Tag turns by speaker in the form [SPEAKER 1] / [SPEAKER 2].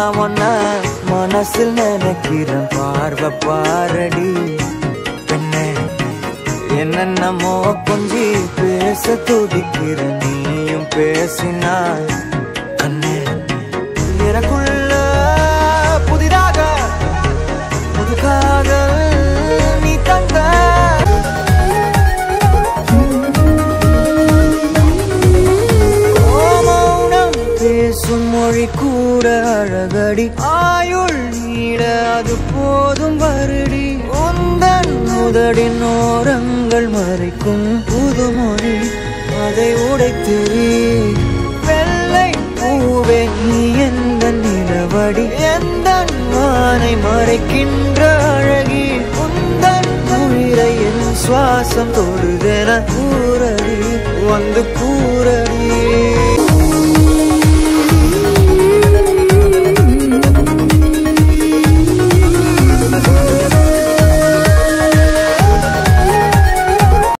[SPEAKER 1] நான் ஒன்ன மனசில் நினைக்கிறேன் பார்வை பாரடி பெண்ணே என்னென்னமோ கொஞ்சி பேச துடிக்கிற நீயும் பேசினாய் கண்ணே எனக்குள்ள புதிதாக புது காதல் நீ தந்த ஓ மௌனம் பேசும் மொழி கூட அழகடி ஆயுள் நீட அது போதும் வருடி உந்தன் முதடின் ஓரங்கள் மறைக்கும் புதுமொழி அதை உடைத்தெறி வெள்ளை பூவே நீ எந்த நிலவடி எந்த வானை மறைக்கின்ற அழகி உந்தன் உயிரை என் சுவாசம் தொடுதென கூறடி வந்து கூற